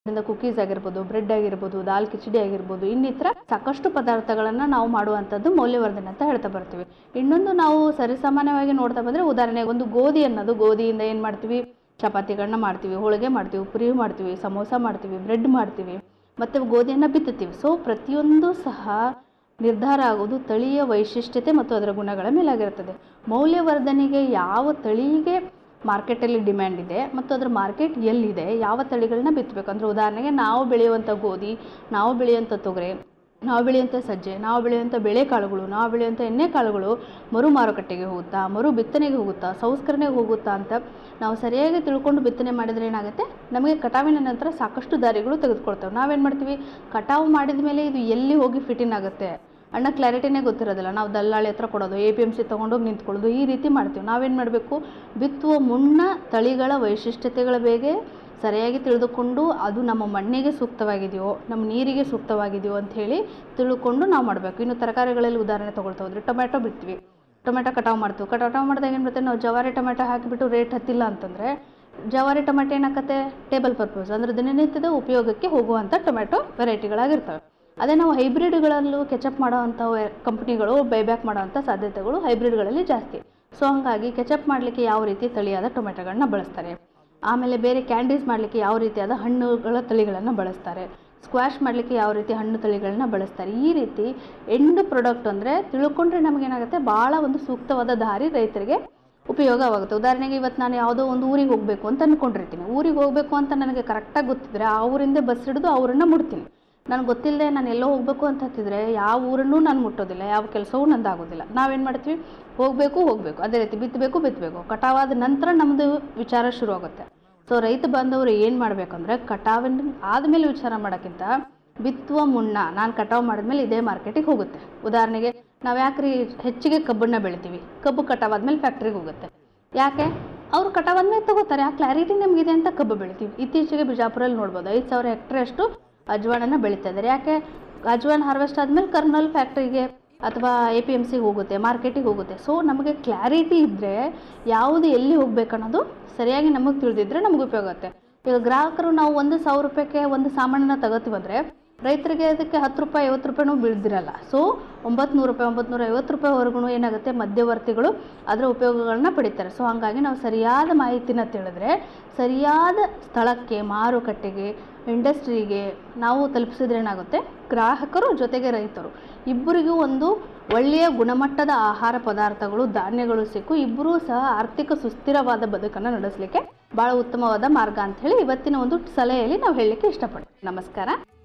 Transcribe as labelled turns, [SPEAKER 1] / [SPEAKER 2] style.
[SPEAKER 1] ಇದರಿಂದ ಕುಕೀಸ್ ಆಗಿರ್ಬೋದು ಬ್ರೆಡ್ ಆಗಿರ್ಬೋದು ದಾಲ್ ಕಿಚಡಿ ಆಗಿರ್ಬೋದು ಇನ್ನಿತರ ಸಾಕಷ್ಟು ಪದಾರ್ಥಗಳನ್ನು ನಾವು ಮಾಡುವಂಥದ್ದು ಮೌಲ್ಯವರ್ಧನೆ ಅಂತ ಹೇಳ್ತಾ ಬರ್ತೀವಿ ಇನ್ನೊಂದು ನಾವು ಸರಿಸಾಮಾನ್ಯವಾಗಿ ನೋಡ್ತಾ ಬಂದರೆ ಉದಾಹರಣೆಗೆ ಒಂದು ಗೋಧಿ ಅನ್ನೋದು ಗೋಧಿಯಿಂದ ಏನು ಮಾಡ್ತೀವಿ ಚಪಾತಿಗಳನ್ನ ಮಾಡ್ತೀವಿ ಹೋಳಿಗೆ ಮಾಡ್ತೀವಿ ಪುರಿ ಮಾಡ್ತೀವಿ ಸಮೋಸ ಮಾಡ್ತೀವಿ ಬ್ರೆಡ್ ಮಾಡ್ತೀವಿ ಮತ್ತು ಗೋಧಿಯನ್ನು ಬಿತ್ತುತ್ತೀವಿ ಸೊ ಪ್ರತಿಯೊಂದು ಸಹ ನಿರ್ಧಾರ ಆಗೋದು ತಳಿಯ ವೈಶಿಷ್ಟ್ಯತೆ ಮತ್ತು ಅದರ ಗುಣಗಳ ಮೇಲಾಗಿರುತ್ತದೆ ಮೌಲ್ಯವರ್ಧನೆಗೆ ಯಾವ ತಳಿಗೆ ಮಾರ್ಕೆಟಲ್ಲಿ ಡಿಮ್ಯಾಂಡ್ ಇದೆ ಮತ್ತು ಅದರ ಮಾರ್ಕೆಟ್ ಎಲ್ಲಿದೆ ಯಾವ ತಳಿಗಳನ್ನ ಬಿತ್ತಬೇಕು ಅಂದರೆ ಉದಾಹರಣೆಗೆ ನಾವು ಬೆಳೆಯುವಂಥ ಗೋಧಿ ನಾವು ಬೆಳೆಯುವಂಥ ತೊಗರೆ ನಾವು ಬೆಳೆಯುವಂಥ ಸಜ್ಜೆ ನಾವು ಬೆಳೆಯುವಂಥ ಬೇಳೆಕಾಳುಗಳು ನಾವು ಬೆಳೆಯುವಂಥ ಎಣ್ಣೆಕಾಳುಗಳು ಮರು ಮಾರುಕಟ್ಟೆಗೆ ಹೋಗುತ್ತಾ ಮರು ಬಿತ್ತನೆಗೆ ಹೋಗುತ್ತಾ ಸಂಸ್ಕರಣೆಗೆ ಹೋಗುತ್ತಾ ಅಂತ ನಾವು ಸರಿಯಾಗಿ ತಿಳ್ಕೊಂಡು ಬಿತ್ತನೆ ಮಾಡಿದರೆ ಏನಾಗುತ್ತೆ ನಮಗೆ ಕಟಾವಿನ ನಂತರ ಸಾಕಷ್ಟು ದಾರಿಗಳು ತೆಗೆದುಕೊಳ್ತೇವೆ ನಾವೇನು ಮಾಡ್ತೀವಿ ಕಟಾವು ಮಾಡಿದ ಮೇಲೆ ಇದು ಎಲ್ಲಿ ಹೋಗಿ ಫಿಟ್ಟಿನ್ ಆಗುತ್ತೆ ಅಣ್ಣ ಕ್ಲಾರಿಟಿನೇ ಗೊತ್ತಿರೋದಿಲ್ಲ ನಾವು ದಲ್ಲಾಳಿ ಹತ್ರ ಕೊಡೋದು ಎ ಪಿ ಎಮ್ ಸಿ ತೊಗೊಂಡೋಗಿ ನಿಂತ್ಕೊಳ್ಳೋದು ಈ ರೀತಿ ಮಾಡ್ತೀವಿ ನಾವೇನು ಮಾಡಬೇಕು ಬಿತ್ತುವ ಮುನ್ನ ತಳಿಗಳ ವೈಶಿಷ್ಟ್ಯತೆಗಳ ಬಗ್ಗೆ ಸರಿಯಾಗಿ ತಿಳಿದುಕೊಂಡು ಅದು ನಮ್ಮ ಮಣ್ಣಿಗೆ ಸೂಕ್ತವಾಗಿದೆಯೋ ನಮ್ಮ ನೀರಿಗೆ ಸೂಕ್ತವಾಗಿದೆಯೋ ಅಂಥೇಳಿ ತಿಳ್ಕೊಂಡು ನಾವು ಮಾಡಬೇಕು ಇನ್ನು ತರಕಾರಿಗಳಲ್ಲಿ ಉದಾಹರಣೆ ತೊಗೊಳ್ತಾ ಹೋದ್ರೆ ಟೊಮೆಟೊ ಬಿಡ್ತೀವಿ ಟೊಮೆಟೊ ಕಟಾವು ಮಾಡ್ತೀವಿ ಕಟಾವು ಮಾಡಿದಾಗ ಏನು ಬರುತ್ತೆ ನಾವು ಜವಾರಿ ಟೊಮೆಟೊ ಹಾಕಿಬಿಟ್ಟು ರೇಟ್ ಹತ್ತಿಲ್ಲ ಅಂತಂದರೆ ಜವಾರಿ ಟೊಮೆಟೊ ಏನಾಗುತ್ತೆ ಟೇಬಲ್ ಪರ್ಪಸ್ ಅಂದರೆ ದಿನನಿತ್ಯದ ಉಪಯೋಗಕ್ಕೆ ಹೋಗುವಂಥ ಟೊಮೆಟೊ ವೆರೈಟಿಗಳಾಗಿರ್ತವೆ ಅದೇ ನಾವು ಹೈಬ್ರಿಡ್ಗಳಲ್ಲೂ ಕೆಚಪ್ ಮಾಡೋವಂಥ ಕಂಪ್ನಿಗಳು ಬೈಬ್ಯಾಕ್ ಮಾಡೋವಂಥ ಸಾಧ್ಯತೆಗಳು ಹೈಬ್ರಿಡ್ಗಳಲ್ಲಿ ಜಾಸ್ತಿ ಸೊ ಹಾಗಾಗಿ ಕೆಚಪ್ ಮಾಡಲಿಕ್ಕೆ ಯಾವ ರೀತಿ ತಳಿಯಾದ ಟೊಮೆಟೊಗಳನ್ನ ಬಳಸ್ತಾರೆ ಆಮೇಲೆ ಬೇರೆ ಕ್ಯಾಂಡೀಸ್ ಮಾಡಲಿಕ್ಕೆ ಯಾವ ರೀತಿಯಾದ ಹಣ್ಣುಗಳ ತಳಿಗಳನ್ನು ಬಳಸ್ತಾರೆ ಸ್ಕ್ವಾಶ್ ಮಾಡಲಿಕ್ಕೆ ಯಾವ ರೀತಿ ಹಣ್ಣು ತಳಿಗಳನ್ನ ಬಳಸ್ತಾರೆ ಈ ರೀತಿ ಎಂಡ್ ಪ್ರಾಡಕ್ಟ್ ಅಂದರೆ ತಿಳ್ಕೊಂಡ್ರೆ ನಮಗೇನಾಗುತ್ತೆ ಭಾಳ ಒಂದು ಸೂಕ್ತವಾದ ದಾರಿ ರೈತರಿಗೆ ಉಪಯೋಗವಾಗುತ್ತೆ ಉದಾಹರಣೆಗೆ ಇವತ್ತು ನಾನು ಯಾವುದೋ ಒಂದು ಊರಿಗೆ ಹೋಗಬೇಕು ಅಂತ ಅಂದ್ಕೊಂಡಿರ್ತೀನಿ ಊರಿಗೆ ಹೋಗಬೇಕು ಅಂತ ನನಗೆ ಕರೆಕ್ಟಾಗಿ ಗೊತ್ತಿದ್ರೆ ಆ ಊರಿಂದ ಬಸ್ ಹಿಡಿದು ಅವರನ್ನು ಮುಟ್ತೀನಿ ನನಗೆ ಗೊತ್ತಿಲ್ಲದೆ ನಾನು ಎಲ್ಲೋ ಹೋಗಬೇಕು ಅಂತ ಹತ್ತಿದ್ರೆ ಯಾವ ಊರನ್ನೂ ನಾನು ಮುಟ್ಟೋದಿಲ್ಲ ಯಾವ ಕೆಲಸವೂ ನಂದು ಆಗೋದಿಲ್ಲ ನಾವೇನು ಮಾಡ್ತೀವಿ ಹೋಗಬೇಕು ಹೋಗಬೇಕು ಅದೇ ರೀತಿ ಬಿತ್ತಬೇಕು ಬಿತ್ತಬೇಕು ಕಟಾವಾದ ನಂತರ ನಮ್ಮದು ವಿಚಾರ ಶುರು ಆಗುತ್ತೆ ಸೊ ರೈತ ಬಾಂಧವರು ಏನು ಮಾಡಬೇಕಂದ್ರೆ ಕಟಾವಿನ ಆದಮೇಲೆ ವಿಚಾರ ಮಾಡೋಕ್ಕಿಂತ ಬಿತ್ತುವ ಮುನ್ನ ನಾನು ಕಟಾವು ಮಾಡಿದ್ಮೇಲೆ ಇದೇ ಮಾರ್ಕೆಟಿಗೆ ಹೋಗುತ್ತೆ ಉದಾಹರಣೆಗೆ ನಾವು ಯಾಕ್ರಿ ಹೆಚ್ಚಿಗೆ ಕಬ್ಬನ್ನ ಬೆಳಿತೀವಿ ಕಬ್ಬು ಕಟಾವಾದ್ಮೇಲೆ ಫ್ಯಾಕ್ಟ್ರಿಗೆ ಹೋಗುತ್ತೆ ಯಾಕೆ ಅವ್ರು ಕಟಾವಾದ್ಮೇಲೆ ತಗೋತಾರೆ ಆ ಕ್ಲಾರಿಟಿ ನಮಗಿದೆ ಅಂತ ಕಬ್ಬು ಬೆಳಿತೀವಿ ಇತ್ತೀಚೆಗೆ ಬಿಜಾಪುರಲ್ಲಿ ನೋಡ್ಬೋದು ಐದು ಸಾವಿರ ಹೆಕ್ಟ್ರಷ್ಟು ಅಜ್ವಾಳನ ಬೆಳೀತಾ ಇದ್ದಾರೆ ಯಾಕೆ ಅಜ್ವಾನ್ ಹಾರ್ವೆಸ್ಟ್ ಆದಮೇಲೆ ಕರ್ನಲ್ ಫ್ಯಾಕ್ಟ್ರಿಗೆ ಅಥವಾ ಎ ಪಿ ಎಮ್ ಸಿಗೆ ಹೋಗುತ್ತೆ ಮಾರ್ಕೆಟಿಗೆ ಹೋಗುತ್ತೆ ಸೊ ನಮಗೆ ಕ್ಲಾರಿಟಿ ಇದ್ದರೆ ಯಾವುದು ಎಲ್ಲಿ ಹೋಗ್ಬೇಕನ್ನೋದು ಸರಿಯಾಗಿ ನಮಗೆ ತಿಳಿದಿದ್ರೆ ನಮಗೆ ಉಪಯೋಗ ಆಗುತ್ತೆ ಈಗ ಗ್ರಾಹಕರು ನಾವು ಒಂದು ಸಾವಿರ ರೂಪಾಯಿಗೆ ಒಂದು ಸಾಮಾನನ್ನ ತಗೋತೀವಂದರೆ ರೈತರಿಗೆ ಅದಕ್ಕೆ ಹತ್ತು ರೂಪಾಯಿ ಐವತ್ತು ರೂಪಾಯಿನೂ ಬೀಳ್ದಿರಲ್ಲ ಸೊ ಒಂಬತ್ತು ನೂರು ರೂಪಾಯಿ ಒಂಬತ್ತು ನೂರ ಐವತ್ತು ರೂಪಾಯಿವರೆಗೂ ಏನಾಗುತ್ತೆ ಮಧ್ಯವರ್ತಿಗಳು ಅದರ ಉಪಯೋಗಗಳನ್ನ ಪಡಿತಾರೆ ಸೊ ಹಾಗಾಗಿ ನಾವು ಸರಿಯಾದ ಮಾಹಿತಿನ ತಿಳಿದ್ರೆ ಸರಿಯಾದ ಸ್ಥಳಕ್ಕೆ ಮಾರುಕಟ್ಟೆಗೆ ಇಂಡಸ್ಟ್ರಿಗೆ ನಾವು ತಲುಪಿಸಿದ್ರೆ ಏನಾಗುತ್ತೆ ಗ್ರಾಹಕರು ಜೊತೆಗೆ ರೈತರು ಇಬ್ಬರಿಗೂ ಒಂದು ಒಳ್ಳೆಯ ಗುಣಮಟ್ಟದ ಆಹಾರ ಪದಾರ್ಥಗಳು ಧಾನ್ಯಗಳು ಸಿಕ್ಕು ಇಬ್ಬರೂ ಸಹ ಆರ್ಥಿಕ ಸುಸ್ಥಿರವಾದ ಬದುಕನ್ನು ನಡೆಸಲಿಕ್ಕೆ ಭಾಳ ಉತ್ತಮವಾದ ಮಾರ್ಗ ಅಂತ ಹೇಳಿ ಇವತ್ತಿನ ಒಂದು ಸಲಹೆಯಲ್ಲಿ ನಾವು ಹೇಳಲಿಕ್ಕೆ ಇಷ್ಟಪಡ್ತೀವಿ ನಮಸ್ಕಾರ